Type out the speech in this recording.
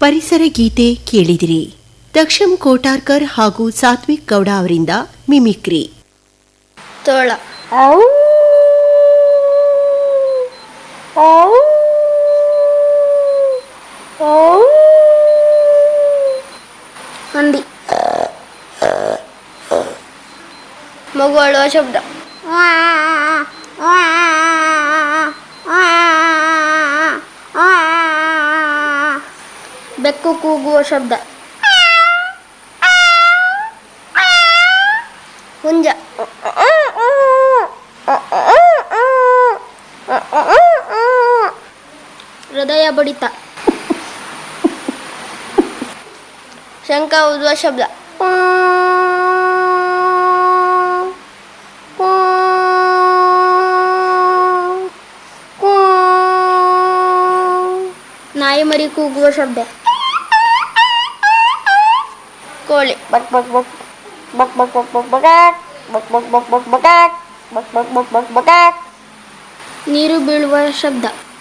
ಪರಿಸರ ಗೀತೆ ಕೇಳಿದಿರಿ ದಕ್ಷಂ ಕೋಟಾರ್ಕರ್ ಹಾಗೂ ಸಾತ್ವಿಕ್ ಗೌಡ ಅವರಿಂದ ಮಿಮಿಕ್ರಿ ತೋಳ ಹಂದಿ ಮಗು ಅಳುವ ಶಬ್ದ ಬೆಕ್ಕು ಕೂಗುವ ಶಬ್ದ ಹುಂಜ ಹೃದಯ ಬಡಿತ ಶಂಕ ಊದುವ ಶಬ್ದ ನಾಯಿ ಮರಿ ಕೂಗುವ ಶಬ್ದ ಕೋಳಿ bak bak bak bak bak bak bak bakak bak bak bak bak bakak bak bak bak bak bakak ನೀರು ಬೀಳುವ ಶಬ್ದ